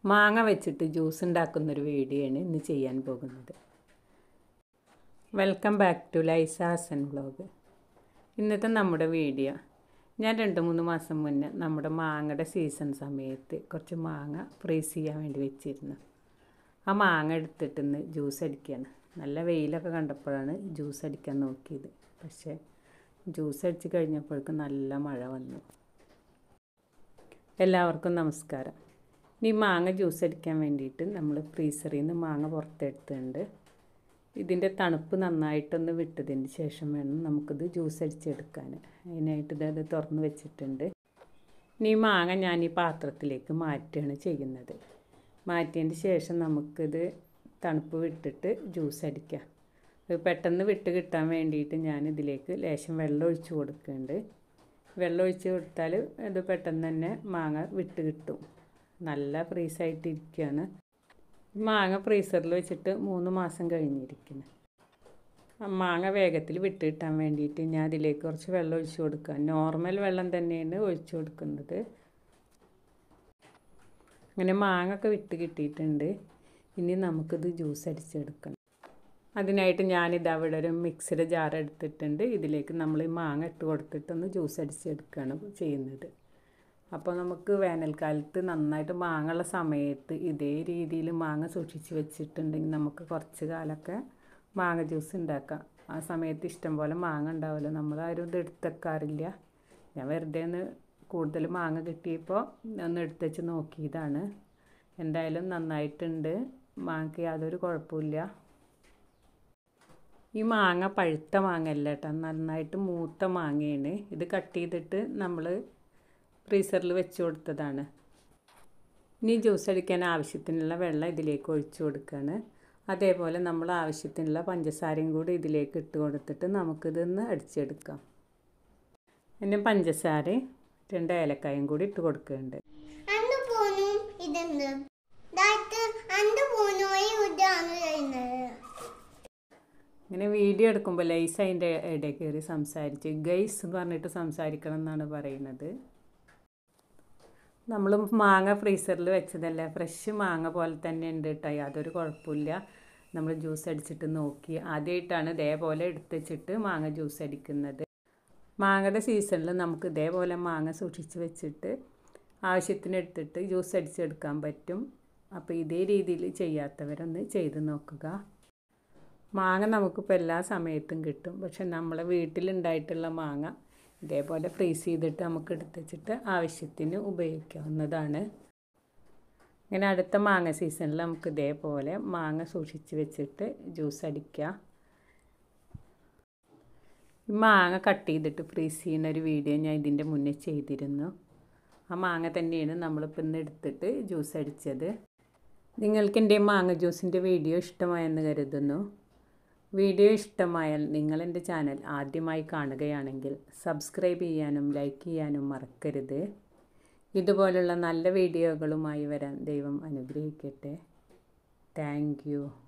മാങ്ങ വെച്ചിട്ട് juice ഉണ്ടാക്കുന്നൊരു video ആണ് ഇന്ന് ചെയ്യാൻ പോകുന്നത് വെൽക്കം ബാക്ക് ടു ലൈസ ഹസൻ വ്ളോഗ് ഇന്നത്തെ നമ്മുടെ വീഡിയോ ഞാൻ രണ്ട് മൂന്ന് മാസം മുന്നേ നമ്മുടെ മാങ്ങയുടെ സീസൺ സമയത്ത് കുറച്ച് മാങ്ങ ഫ്രീസ് ചെയ്യാൻ വേണ്ടി വെച്ചിരുന്നു ആ മാങ്ങ എടുത്തിട്ട് ഇന്ന് ജ്യൂസ് അടിക്കുകയാണ് നല്ല വെയിലൊക്കെ കണ്ടപ്പോഴാണ് ജ്യൂസ് അടിക്കാൻ നോക്കിയത് പക്ഷേ ജ്യൂസ് അടിച്ച് കഴിഞ്ഞപ്പോഴേക്കും നല്ല മഴ വന്നു എല്ലാവർക്കും നമസ്കാരം ഇനി മാങ്ങ ജ്യൂസ് അടിക്കാൻ വേണ്ടിയിട്ട് നമ്മൾ ഫ്രീസറിൽ നിന്ന് മാങ്ങ പുറത്തെടുത്തുണ്ട് ഇതിൻ്റെ തണുപ്പ് നന്നായിട്ടൊന്ന് വിട്ടതിന് ശേഷം വേണം നമുക്കിത് ജ്യൂസ് അടിച്ചെടുക്കാൻ അതിനായിട്ട് ഇത് തുറന്ന് വെച്ചിട്ടുണ്ട് ഇനി ഈ മാങ്ങ ഞാൻ ഈ പാത്രത്തിലേക്ക് മാറ്റുകയാണ് ചെയ്യുന്നത് മാറ്റിയതിന് ശേഷം നമുക്കിത് തണുപ്പ് വിട്ടിട്ട് ജ്യൂസ് അടിക്കാം ഇത് പെട്ടെന്ന് വിട്ട് കിട്ടാൻ വേണ്ടിയിട്ട് ഞാൻ ഇതിലേക്ക് ലേശം വെള്ളം ഒഴിച്ച് കൊടുക്കുന്നുണ്ട് വെള്ളം ഒഴിച്ച് കൊടുത്താൽ ഇത് പെട്ടെന്ന് തന്നെ മാങ്ങ വിട്ട് കിട്ടും നല്ല ഫ്രീസായിട്ടിരിക്കുകയാണ് മാങ്ങ ഫ്രീസറിൽ വെച്ചിട്ട് മൂന്ന് മാസം കഴിഞ്ഞിരിക്കുന്നു മാങ്ങ വേഗത്തിൽ വിട്ട് കിട്ടാൻ വേണ്ടിയിട്ട് ഞാൻ അതിലേക്ക് കുറച്ച് വെള്ളം ഒഴിച്ച് കൊടുക്കുക നോർമൽ വെള്ളം തന്നെയാണ് ഒഴിച്ച് കൊടുക്കുന്നത് അങ്ങനെ മാങ്ങ ഒക്കെ വിട്ട് കിട്ടിയിട്ടുണ്ട് ഇനി നമുക്കിത് ജ്യൂസ് അടിച്ചെടുക്കണം അതിനായിട്ട് ഞാനിത് അവിടെ ഒരു മിക്സിയുടെ ജാർ എടുത്തിട്ടുണ്ട് ഇതിലേക്ക് നമ്മൾ ഈ മാങ്ങ ഇട്ട് കൊടുത്തിട്ടൊന്ന് ജ്യൂസ് അടിച്ചെടുക്കുകയാണ് ചെയ്യുന്നത് അപ്പോൾ നമുക്ക് വേനൽക്കാലത്ത് നന്നായിട്ട് മാങ്ങുള്ള സമയത്ത് ഇതേ രീതിയിൽ മാങ്ങ സൂക്ഷിച്ച് വെച്ചിട്ടുണ്ടെങ്കിൽ നമുക്ക് കുറച്ച് കാലമൊക്കെ മാങ്ങ ജ്യൂസ് ഉണ്ടാക്കാം ആ സമയത്ത് ഇഷ്ടം പോലെ മാങ്ങ ഉണ്ടാവില്ല നമ്മളാരും ഇത് എടുത്തേക്കാറില്ല ഞാൻ വെറുതെ ഒന്ന് കൂടുതൽ മാങ്ങ കിട്ടിയപ്പോൾ ഒന്ന് എടുത്തുവെച്ച് നോക്കിയതാണ് എന്തായാലും നന്നായിട്ടുണ്ട് മാങ്ങയ്ക്ക് യാതൊരു കുഴപ്പമില്ല ഈ മാങ്ങ പഴുത്ത മാങ്ങ അല്ല കേട്ടോ നന്നായിട്ട് മൂത്ത മാങ്ങയാണ് ഇത് കട്ട് ചെയ്തിട്ട് നമ്മൾ ഫ്രീസറിൽ വെച്ച് കൊടുത്തതാണ് ഇനി ജ്യൂസ് അടിക്കാൻ ആവശ്യത്തിനുള്ള വെള്ളം ഇതിലേക്ക് ഒഴിച്ചു കൊടുക്കുകയാണ് അതേപോലെ നമ്മൾ ആവശ്യത്തിനുള്ള പഞ്ചസാരയും കൂടി ഇതിലേക്ക് ഇട്ട് കൊടുത്തിട്ട് നമുക്കിതൊന്ന് അടിച്ചെടുക്കാം പിന്നെ പഞ്ചസാര രണ്ട് ഏലക്കായും കൂടി ഇട്ട് കൊടുക്കുന്നുണ്ട് അന്ന് പോന്നു ഇതെന്ത് ദാറ്റ് അന്ന് പോന്നു ഇതാണ് ചെയ്യുന്നത് ഇങ്ങനെ വീഡിയോ എടുക്കുമ്പോൾ ലൈസ് അതിൻ്റെ ഇടയിൽ കയറി സംസാരിച്ച് ഗൈസ് എന്ന് പറഞ്ഞിട്ട് സംസാരിക്കണം എന്നാണ് പറയുന്നത് നമ്മൾ മാങ്ങ ഫ്രീസറിൽ വെച്ചതല്ലേ ഫ്രഷ് മാങ്ങ പോലെ തന്നെ ഉണ്ട് കേട്ടോ യാതൊരു കുഴപ്പമില്ല നമ്മൾ ജ്യൂസ് അടിച്ചിട്ട് നോക്കി ആദ്യമായിട്ടാണ് ഇതേപോലെ എടുത്ത് വെച്ചിട്ട് മാങ്ങ ജ്യൂസ് അടിക്കുന്നത് മാങ്ങയുടെ സീസണിൽ നമുക്ക് ഇതേപോലെ മാങ്ങ സൂക്ഷിച്ച് വെച്ചിട്ട് ആവശ്യത്തിന് എടുത്തിട്ട് ജ്യൂസ് അടിച്ചെടുക്കാൻ പറ്റും അപ്പോൾ ഇതേ രീതിയിൽ ചെയ്യാത്തവരൊന്ന് ചെയ്ത് നോക്കുക മാങ്ങ നമുക്കിപ്പോൾ എല്ലാ സമയത്തും കിട്ടും പക്ഷെ നമ്മളെ വീട്ടിലുണ്ടായിട്ടുള്ള മാങ്ങ ഇതേപോലെ ഫ്രീസ് ചെയ്തിട്ട് നമുക്ക് എടുത്ത് വെച്ചിട്ട് ആവശ്യത്തിന് ഉപയോഗിക്കാവുന്നതാണ് ഇങ്ങനെ അടുത്ത മാങ്ങ സീസണിൽ നമുക്ക് ഇതേപോലെ മാങ്ങ സൂക്ഷിച്ച് വെച്ചിട്ട് ജ്യൂസ് അടിക്കുക ഈ മാങ്ങ കട്ട് ചെയ്തിട്ട് ഫ്രീസ് ചെയ്യുന്ന ഒരു വീഡിയോ ഞാൻ ഇതിൻ്റെ മുന്നേ ചെയ്തിരുന്നു ആ മാങ്ങ തന്നെയാണ് നമ്മളിപ്പോൾ ഇന്ന് എടുത്തിട്ട് ജ്യൂസ് അടിച്ചത് നിങ്ങൾക്ക് എൻ്റെ മാങ്ങ ജ്യൂസിൻ്റെ വീഡിയോ ഇഷ്ടമായെന്ന് കരുതുന്നു വീഡിയോ ഇഷ്ടമായാൽ നിങ്ങൾ എൻ്റെ ചാനൽ ആദ്യമായി കാണുകയാണെങ്കിൽ സബ്സ്ക്രൈബ് ചെയ്യാനും ലൈക്ക് ചെയ്യാനും മറക്കരുത് ഇതുപോലുള്ള നല്ല വീഡിയോകളുമായി വരാൻ ദൈവം അനുഗ്രഹിക്കട്ടെ താങ്ക്